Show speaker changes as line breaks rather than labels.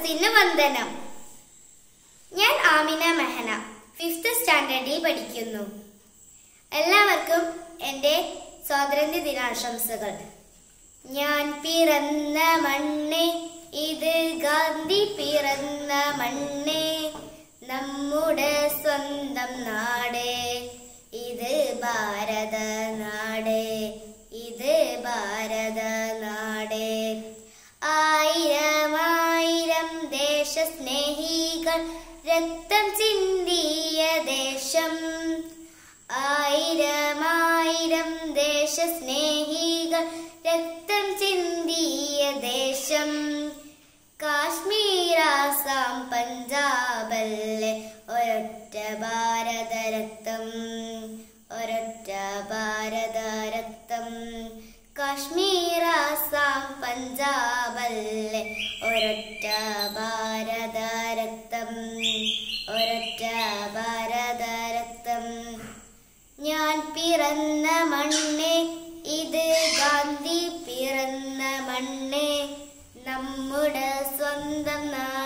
സദസ്സിന് വന്ദനം ഞാൻ ആമിന മെഹന ഫിഫ്ത്ത് സ്റ്റാൻഡേർഡിൽ പഠിക്കുന്നു എല്ലാവർക്കും എൻ്റെ സ്വാതന്ത്ര്യ ദിനാശംസകൾ ഞാൻ പിറന്ന മണ്ണേ ഇത് ഗാന്ധി പിറന്ന മണ്ണേ നമ്മുടെ സ്വന്തം നാട് ഇത് ഭാരത നാട് ഇത് ഭാരത നാട് ആയിരം ആയിരം ദേശസ്നേഹികൾ രക്തം ചിന്തിയ ദേശം ആയിരം ആയിരം ദേശസ്നേഹികൾ രക്തം ചിന്തിയ ദേശം കാശ്മീർ ആസാം പഞ്ചാബല്ലേ ഒരൊറ്റ ഭാരത രക്തം ഒരൊറ്റ ഭാരത രക്തം കാശ്മീർ ആസാം പഞ്ചാബല്ലേ ഒരൊറ്റ ഭാരത രക്തം ഒരൊറ്റ ഭാരത രക്തം ഞാൻ പിറന്ന മണ്ണേ ഇത് ഗാന്ധി പിറന്ന മണ്ണേ നമ്മുടെ സ്വന്തം നാട്